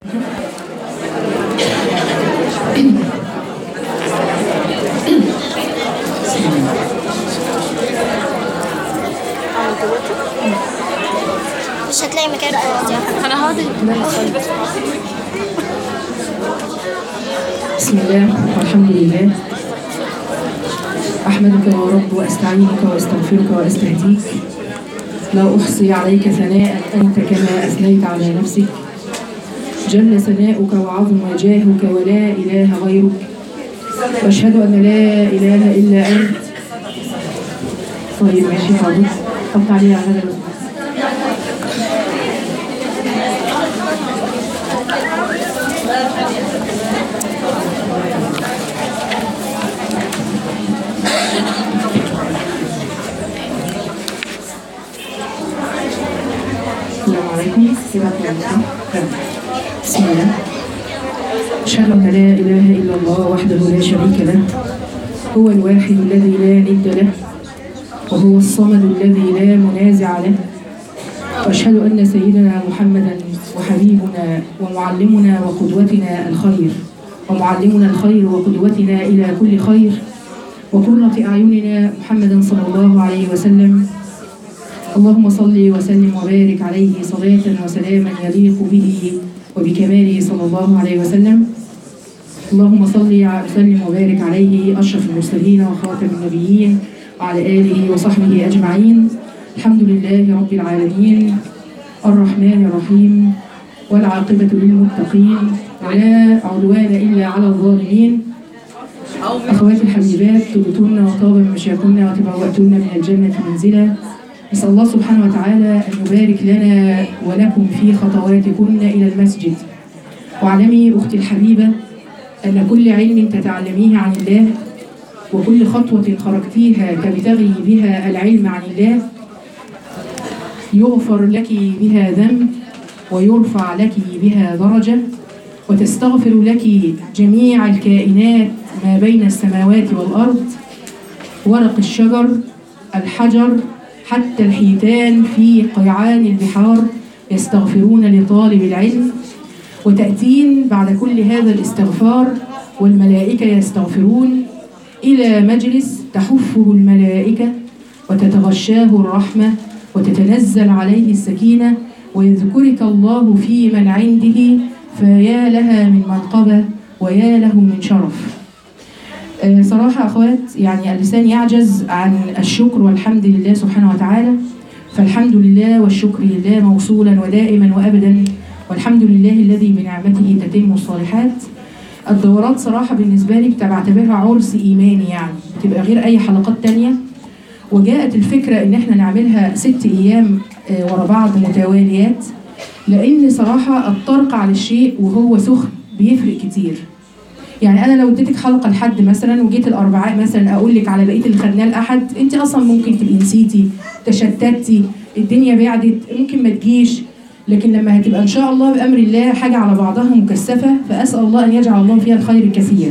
مش هتلاقي مكان فاضي انا هادي بسم الله والحمد لله أحمدك يا رب وأستعينك وأستغفرك وأستهديك لا أحصي عليك ثناء أنت كما أثنيت على نفسك جل ثناؤك وعظم جاهك ولا إله غيرك وأشهد أن لا إله إلا أنت طيب ماشي حاضر حط عليه على هذا الوقت. السلام عليكم كده كويسة؟ تمام. بسم الله أشهد أن لا إله إلا الله وحده لا شريك له هو الواحد الذي لا ند له وهو الصمد الذي لا منازع له وأشهد أن سيدنا محمدا وحبيبنا ومعلمنا وقدوتنا الخير ومعلمنا الخير وقدوتنا إلى كل خير وقرة أعيننا محمدا صلى الله عليه وسلم اللهم صل وسلم وبارك عليه صلاة وسلاما يليق به وبكماله صلى الله عليه وسلم اللهم صل وسلم وبارك عليه أشرف المرسلين وخاتم النبيين وعلى آله وصحبه أجمعين الحمد لله رب العالمين الرحمن الرحيم والعاقبة للمتقين ولا عدوان إلا على الظالمين أخواتي الحبيبات طبتن وطاب مشاكن وتبوأتن من الجنة منزلا نسأل الله سبحانه وتعالى أن يبارك لنا ولكم في خطواتكن إلى المسجد واعلمي أختي الحبيبة أن كل علم تتعلميه عن الله وكل خطوة خرجتيها تبتغي بها العلم عن الله يغفر لك بها ذنب ويرفع لك بها درجة وتستغفر لك جميع الكائنات ما بين السماوات والأرض ورق الشجر الحجر حتى الحيتان في قيعان البحار يستغفرون لطالب العلم وتأتين بعد كل هذا الاستغفار والملائكة يستغفرون إلى مجلس تحفه الملائكة وتتغشاه الرحمة وتتنزل عليه السكينة ويذكرك الله في من عنده فيا لها من منقبة ويا له من شرف آه، صراحة أخوات يعني اللسان يعجز عن الشكر والحمد لله سبحانه وتعالى فالحمد لله والشكر لله موصولا ودائما وأبدا والحمد لله الذي بنعمته تتم الصالحات الدورات صراحة بالنسبة لي بعتبرها عرس إيماني يعني بتبقى غير أي حلقات تانية وجاءت الفكرة إن إحنا نعملها ست أيام آه، ورا بعض متواليات لأن صراحة الطرق على الشيء وهو سخن بيفرق كتير يعني انا لو اديتك حلقه لحد مثلا وجيت الاربعاء مثلا اقول لك على بقيه اللي خدناه الاحد انت اصلا ممكن تبقي نسيتي تشتتي الدنيا بعدت ممكن ما تجيش لكن لما هتبقى ان شاء الله بامر الله حاجه على بعضها مكثفه فاسال الله ان يجعل الله فيها الخير الكثير.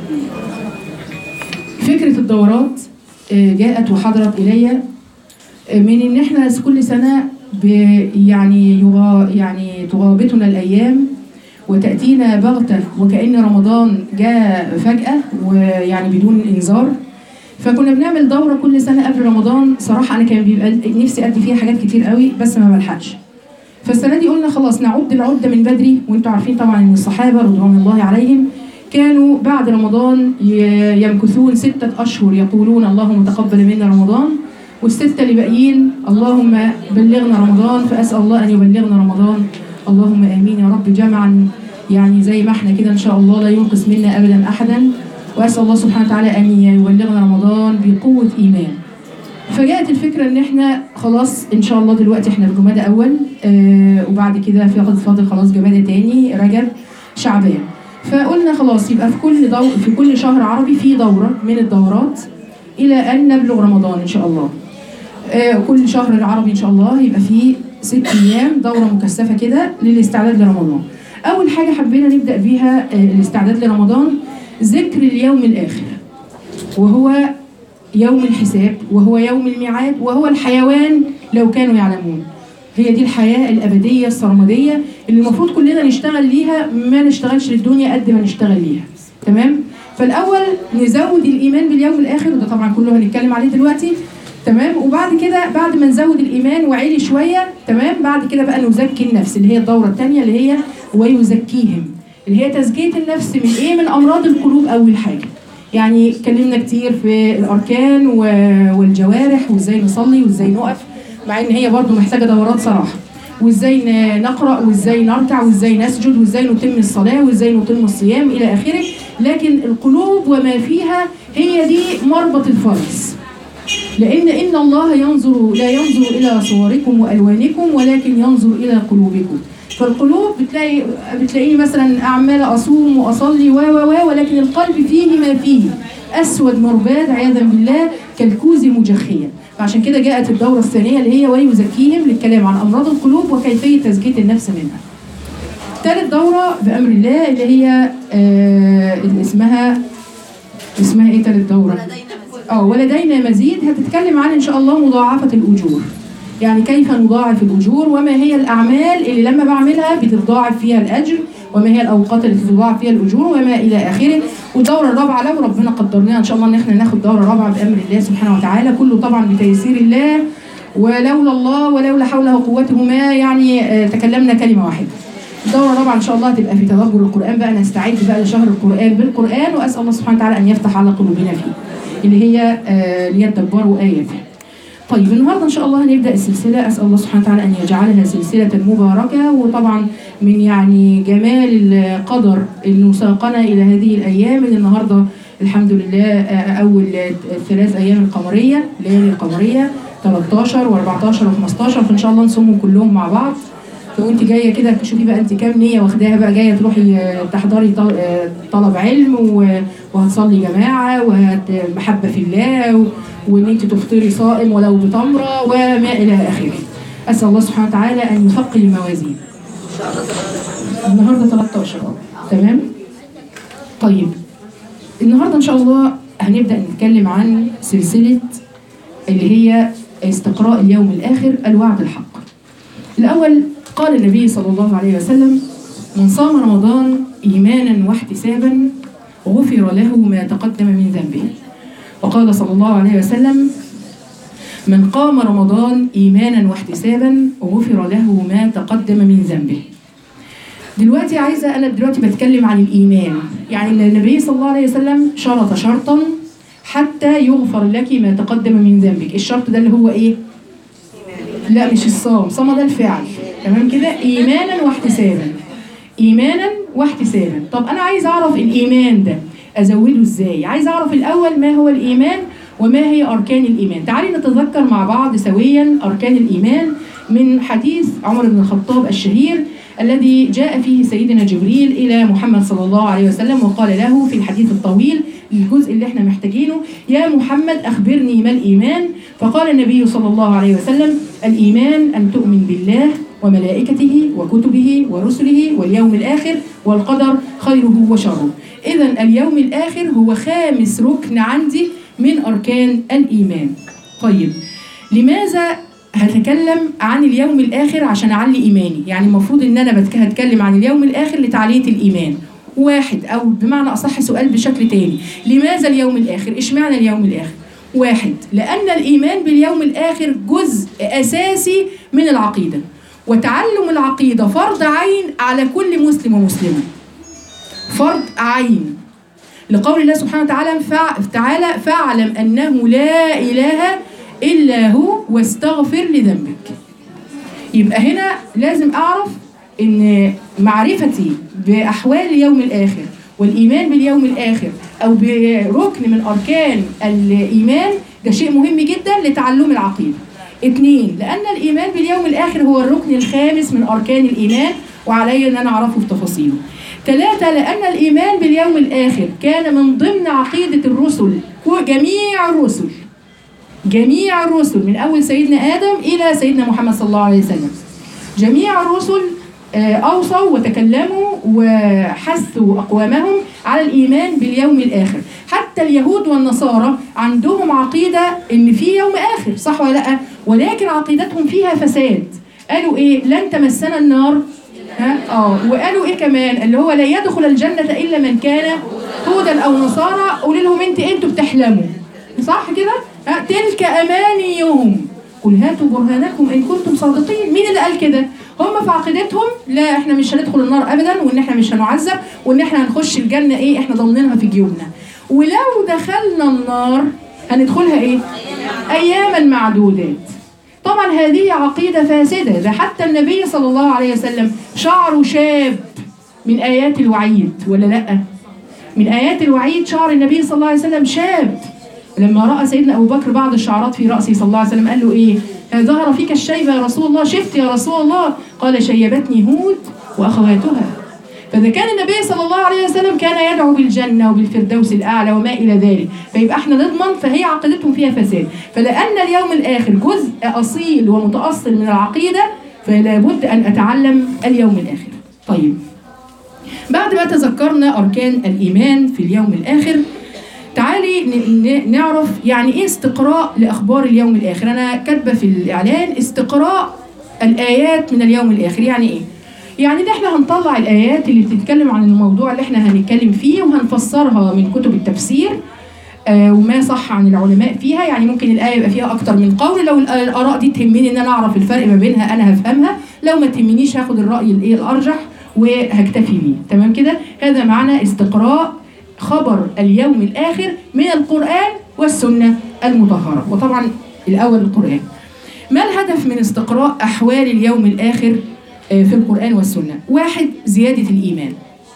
فكره الدورات آه، جاءت وحضرت الي آه، من ان احنا كل سنه ب- يعني يغا يعني تغابطنا الايام وتأتينا بغتة وكأن رمضان جاء فجأة ويعني بدون إنذار فكنا بنعمل دورة كل سنة قبل رمضان صراحة أنا كان بيبقى نفسي أدي فيها حاجات كتير قوي بس ما بلحقش فالسنة دي قلنا خلاص نعد العدة من بدري وانتوا عارفين طبعا إن الصحابة رضوان الله عليهم كانوا بعد رمضان ي- يمكثون ستة أشهر يقولون اللهم تقبل منا رمضان والستة اللي باقيين اللهم بلغنا رمضان فأسأل الله أن يبلغنا رمضان اللهم آمين يا رب جمعا يعني زي ما احنا كده إن شاء الله لا ينقص منا أبدا أحدا وأسأل الله سبحانه وتعالى أن يبلغنا رمضان بقوة إيمان فجاءت الفكرة إن احنا خلاص إن شاء الله دلوقتي احنا في جمادى أول آه وبعد كده في فاضل خلاص جمادى تاني رجب شعبان فقلنا خلاص يبقى في كل دو في كل شهر عربي في دورة من الدورات إلى أن نبلغ رمضان إن شاء الله آه، كل شهر العربي ان شاء الله يبقى فيه ست ايام دوره مكثفه كده للاستعداد لرمضان. اول حاجه حبينا نبدا بيها آه، الاستعداد لرمضان ذكر اليوم الاخر وهو يوم الحساب وهو يوم الميعاد وهو الحيوان لو كانوا يعلمون. هي دي الحياة الأبدية السرمدية اللي المفروض كلنا نشتغل ليها ما نشتغلش للدنيا قد ما نشتغل ليها تمام فالأول نزود الإيمان باليوم الآخر وده طبعا كله هنتكلم عليه دلوقتي تمام وبعد كده بعد ما نزود الإيمان وعلي شوية تمام بعد كده بقى نزكي النفس اللي هي الدورة الثانية اللي هي ويزكيهم اللي هي تزكية النفس من إيه من أمراض القلوب أول حاجة يعني اتكلمنا كتير في الاركان و- والجوارح وازاي نصلي وازاي نقف مع ان هي برضو محتاجه دورات صراحه وازاي ن- نقرا وازاي نركع وازاي نسجد وازاي نتم الصلاه وازاي نتم الصيام الى اخره لكن القلوب وما فيها هي دي مربط الفرس لان ان الله ينظر لا ينظر الى صوركم والوانكم ولكن ينظر الى قلوبكم فالقلوب بتلاقي بتلاقيني مثلا عماله اصوم واصلي و و و ولكن القلب فيه ما فيه اسود مرباد عياذا بالله كالكوز مجخيا فعشان كده جاءت الدوره الثانيه اللي هي ويزكيهم للكلام عن امراض القلوب وكيفيه تزكيه النفس منها. ثالث دوره بامر الله اللي هي آه اللي اسمها اسمها ايه ثالث دوره؟ اه ولدينا مزيد هتتكلم عن ان شاء الله مضاعفه الاجور. يعني كيف نضاعف الاجور وما هي الاعمال اللي لما بعملها بتتضاعف فيها الاجر وما هي الاوقات اللي تتضاعف فيها الاجور وما الى اخره والدوره الرابعه لو ربنا قدر لنا ان شاء الله ان احنا ناخد دوره رابعه بامر الله سبحانه وتعالى كله طبعا بتيسير الله ولولا الله ولولا حوله وقوته ما يعني آه، تكلمنا كلمه واحده. الدورة الرابعة إن شاء الله هتبقى في تدبر القرآن بقى نستعد بقى لشهر القرآن بالقرآن وأسأل الله سبحانه وتعالى أن يفتح على قلوبنا فيه اللي هي آه، ليتدبروا آياته. طيب النهارده ان شاء الله هنبدا السلسله اسال الله سبحانه وتعالى ان يجعلها سلسله مباركه وطبعا من يعني جمال القدر انه ساقنا الى هذه الايام اللي النهارده الحمد لله آه، اول ثلاث ايام القمريه الليالي القمريه 13 و14 و15 فان شاء الله نصومهم كلهم مع بعض فوانت جايه كده تشوفي بقى انت كام نيه واخداها بقى جايه تروحي آه، تحضري طل- آه، طلب علم و- وهتصلي جماعه ومحبه في الله و- وان انت تفطري صائم ولو بتمره وما الى اخره. اسال الله سبحانه وتعالى ان يثقل الموازين. النهارده 13 اه تمام؟ طيب النهارده ان شاء الله هنبدا نتكلم عن سلسله اللي هي استقراء اليوم الاخر الوعد الحق. الأول قال النبي صلى الله عليه وسلم من صام رمضان إيمانا واحتسابا غفر له ما تقدم من ذنبه وقال صلى الله عليه وسلم من قام رمضان إيمانا واحتسابا غفر له ما تقدم من ذنبه دلوقتي عايزة أنا دلوقتي بتكلم عن الإيمان يعني إن النبي صلى الله عليه وسلم شرط شرطا حتى يغفر لك ما تقدم من ذنبك الشرط ده اللي هو إيه؟ لا مش الصوم صام ده الفعل تمام كده ايمانا واحتسابا ايمانا واحتسابا طب انا عايز اعرف الايمان ده ازوده ازاي عايز اعرف الاول ما هو الايمان وما هي اركان الايمان تعالي نتذكر مع بعض سويا اركان الايمان من حديث عمر بن الخطاب الشهير الذي جاء فيه سيدنا جبريل الى محمد صلى الله عليه وسلم وقال له في الحديث الطويل الجزء اللي احنا محتاجينه يا محمد اخبرني ما الايمان فقال النبي صلى الله عليه وسلم الايمان ان تؤمن بالله وملائكته وكتبه ورسله واليوم الاخر والقدر خيره وشره اذا اليوم الاخر هو خامس ركن عندي من اركان الايمان طيب لماذا هتكلم عن اليوم الاخر عشان اعلي ايماني يعني المفروض ان انا بتك- هتكلم عن اليوم الاخر لتعليه الايمان واحد او بمعنى اصح سؤال بشكل تاني لماذا اليوم الاخر اشمعنى اليوم الاخر واحد لان الايمان باليوم الاخر جزء اساسي من العقيده وتعلم العقيده فرض عين على كل مسلم ومسلمه فرض عين لقول الله سبحانه وتعالى فع- تعالى فاعلم انه لا اله الا هو واستغفر لذنبك يبقى هنا لازم اعرف ان معرفتي باحوال اليوم الاخر والايمان باليوم الاخر او بركن من اركان الايمان ده شيء مهم جدا لتعلم العقيده اثنين لان الايمان باليوم الاخر هو الركن الخامس من اركان الايمان وعلي ان انا اعرفه بتفاصيله ثلاثة لأن الإيمان باليوم الآخر كان من ضمن عقيدة الرسل جميع الرسل جميع الرسل من أول سيدنا آدم إلى سيدنا محمد صلى الله عليه وسلم جميع الرسل آه، أوصوا وتكلموا وحثوا أقوامهم على الإيمان باليوم الآخر حتى اليهود والنصارى عندهم عقيدة إن في يوم آخر صح ولا لأ ولكن عقيدتهم فيها فساد قالوا ايه لن تمسنا النار ها اه وقالوا ايه كمان اللي هو لا يدخل الجنه الا من كان هودا او نصارى قولي لهم انت انتوا بتحلموا صح كده ها تلك امانيهم قل هاتوا برهانكم ان كنتم صادقين مين اللي قال كده هم في عقيدتهم لا احنا مش هندخل النار ابدا وان احنا مش هنعذب وان احنا هنخش الجنه ايه احنا ضامنينها في جيوبنا ولو دخلنا النار هندخلها ايه اياما معدودات طبعا هذه عقيده فاسده ده حتى النبي صلى الله عليه وسلم شعره شاب من ايات الوعيد ولا لا من ايات الوعيد شعر النبي صلى الله عليه وسلم شاب لما راى سيدنا ابو بكر بعض الشعرات في راسه صلى الله عليه وسلم قال له ايه ظهر فيك الشيبه يا رسول الله شفت يا رسول الله قال شيبتني هود واخواتها فإذا كان النبي صلى الله عليه وسلم كان يدعو بالجنة وبالفردوس الأعلى وما إلى ذلك فيبقى احنا نضمن فهي عقيدتهم فيها فساد فلأن اليوم الآخر جزء أصيل ومتأصل من العقيدة فلا بد أن أتعلم اليوم الآخر طيب بعد ما تذكرنا أركان الإيمان في اليوم الآخر تعالي ن- ن- نعرف يعني ايه استقراء لاخبار اليوم الاخر انا كاتبه في الاعلان استقراء الايات من اليوم الاخر يعني ايه يعني ده احنا هنطلع الايات اللي بتتكلم عن الموضوع اللي احنا هنتكلم فيه وهنفسرها من كتب التفسير آه وما صح عن العلماء فيها يعني ممكن الايه يبقى فيها اكتر من قول لو الآ- الاراء دي تهمني ان انا اعرف الفرق ما بينها انا هفهمها لو ما تهمنيش هاخد الراي الايه الارجح وهكتفي بيه تمام كده هذا معنى استقراء خبر اليوم الآخر من القرآن والسنة المطهرة وطبعا الأول القرآن ما الهدف من استقراء أحوال اليوم الآخر آه، في القرآن والسنة واحد زيادة الإيمان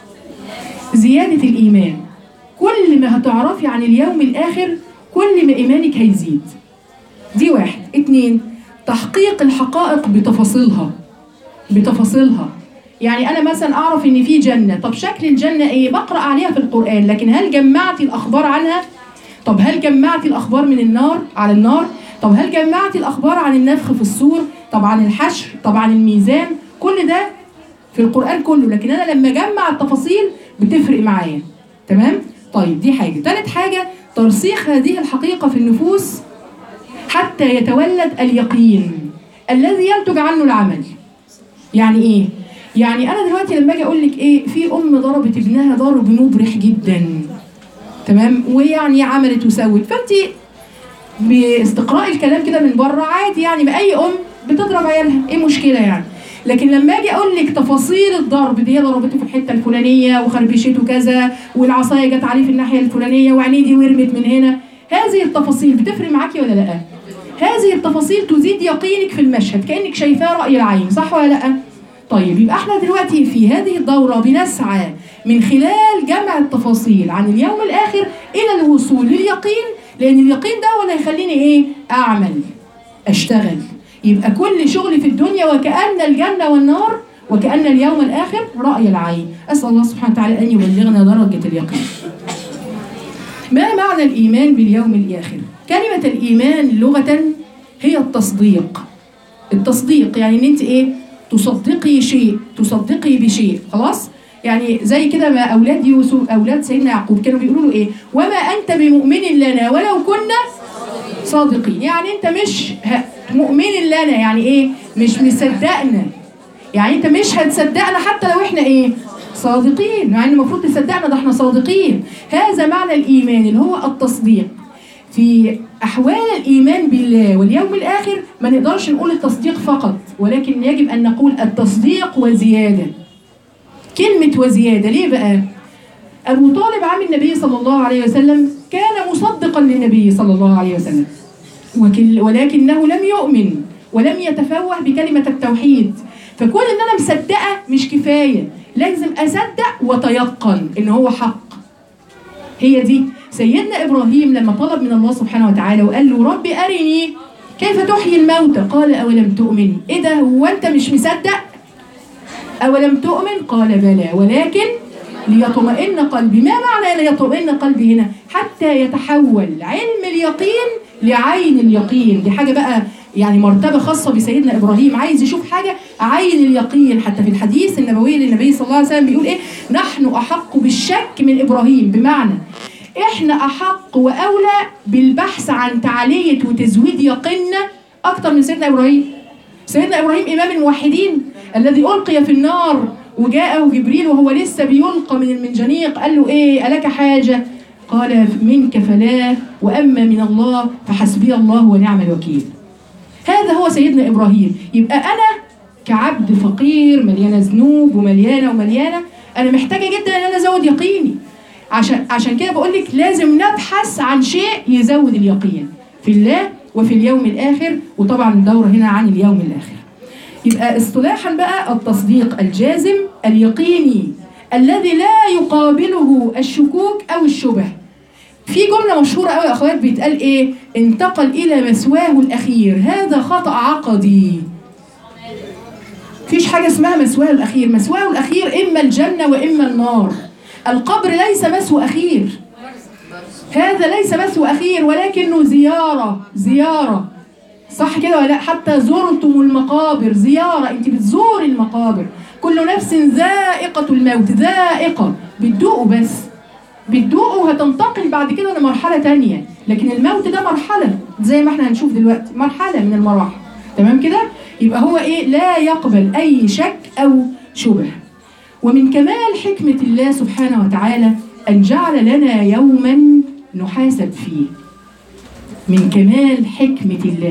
زيادة الإيمان كل ما هتعرفي عن اليوم الآخر كل ما إيمانك هيزيد دي واحد اتنين تحقيق الحقائق بتفاصيلها بتفاصيلها يعني انا مثلا اعرف ان في جنه طب شكل الجنه ايه بقرا عليها في القران لكن هل جمعت الاخبار عنها طب هل جمعت الاخبار من النار على النار طب هل جمعت الاخبار عن النفخ في الصور طب عن الحشر طب عن الميزان كل ده في القران كله لكن انا لما اجمع التفاصيل بتفرق معايا تمام طيب دي حاجه ثالث حاجه ترسيخ هذه الحقيقه في النفوس حتى يتولد اليقين الذي ينتج عنه العمل يعني ايه يعني انا دلوقتي لما اجي اقول لك ايه في ام ضربت ابنها ضرب مبرح جدا تمام ويعني عملت وسوت فانت باستقراء الكلام كده من بره عادي يعني ما اي ام بتضرب عيالها ايه مشكله يعني لكن لما اجي اقول لك تفاصيل الضرب دي هي ضربته في الحته الفلانيه وخربشته كذا والعصايه جت عليه في الناحيه الفلانيه وعينيه دي ورمت من هنا هذه التفاصيل بتفرق معاكي ولا لا هذه التفاصيل تزيد يقينك في المشهد كانك شايفاه راي العين صح ولا لا طيب يبقى احنا دلوقتي في هذه الدورة بنسعى من خلال جمع التفاصيل عن اليوم الآخر إلى الوصول لليقين لأن اليقين ده هو اللي هيخليني إيه؟ أعمل أشتغل يبقى كل شغلي في الدنيا وكأن الجنة والنار وكأن اليوم الآخر رأي العين أسأل الله سبحانه وتعالى أن يبلغنا درجة اليقين ما معنى الإيمان باليوم الآخر؟ كلمة الإيمان لغة هي التصديق التصديق يعني ان انت ايه تصدقي شيء تصدقي بشيء خلاص يعني زي كده ما اولاد يوسف اولاد سيدنا يعقوب كانوا بيقولوا له ايه وما انت بمؤمن لنا ولو كنا صادقين يعني انت مش ه- مؤمن لنا يعني ايه مش مصدقنا يعني انت مش هتصدقنا حتى لو احنا ايه صادقين يعني المفروض تصدقنا ده احنا صادقين هذا معنى الايمان اللي هو التصديق في احوال الايمان بالله واليوم الاخر ما نقدرش نقول التصديق فقط ولكن يجب ان نقول التصديق وزياده كلمه وزياده ليه بقى ابو طالب عم النبي صلى الله عليه وسلم كان مصدقا للنبي صلى الله عليه وسلم وكل- ولكنه لم يؤمن ولم يتفوه بكلمة التوحيد فكون ان انا مصدقة مش كفاية لازم اصدق وتيقن ان هو حق هي دي سيدنا ابراهيم لما طلب من الله سبحانه وتعالى وقال له رب ارني كيف تحيي الموتى قال اولم تؤمن ايه ده هو انت مش مصدق أولم تؤمن؟ قال بلى ولكن ليطمئن قلبي ما معنى ليطمئن قلبي هنا حتى يتحول علم اليقين لعين اليقين دي حاجة بقى يعني مرتبة خاصة بسيدنا إبراهيم عايز يشوف حاجة عين اليقين حتى في الحديث النبوي للنبي صلى الله عليه وسلم بيقول إيه نحن أحق بالشك من إبراهيم بمعنى إحنا أحق وأولى بالبحث عن تعالية وتزويد يقيننا أكتر من سيدنا إبراهيم سيدنا ابراهيم امام الموحدين الذي القي في النار وجاءه جبريل وهو لسه بيلقى من المنجنيق قال له ايه الك حاجه قال منك فلا واما من الله فحسبي الله ونعم الوكيل هذا هو سيدنا ابراهيم يبقى انا كعبد فقير مليانه ذنوب ومليانه ومليانه انا محتاجه جدا ان انا ازود يقيني عشان عشان كده بقول لك لازم نبحث عن شيء يزود اليقين في الله وفي اليوم الاخر وطبعا الدوره هنا عن اليوم الاخر يبقى اصطلاحا بقى التصديق الجازم اليقيني الذي لا يقابله الشكوك او الشبه في جمله مشهوره قوي يا اخوات بيتقال ايه انتقل الى مثواه الاخير هذا خطا عقدي مفيش حاجه اسمها مثواه الاخير مثواه الاخير اما الجنه واما النار القبر ليس مثوى اخير هذا ليس مثوى اخير ولكنه زياره زياره صح كده ولا لا حتى زرتم المقابر زياره انت بتزور المقابر كل نفس ذائقه الموت ذائقه بتدوقوا بس بتدوقوا وهتنتقل بعد كده لمرحله تانية لكن الموت ده مرحله زي ما احنا هنشوف دلوقتي مرحله من المراحل تمام كده يبقى هو ايه لا يقبل اي شك او شبه ومن كمال حكمة الله سبحانه وتعالى أن جعل لنا يوما نحاسب فيه من كمال حكمة الله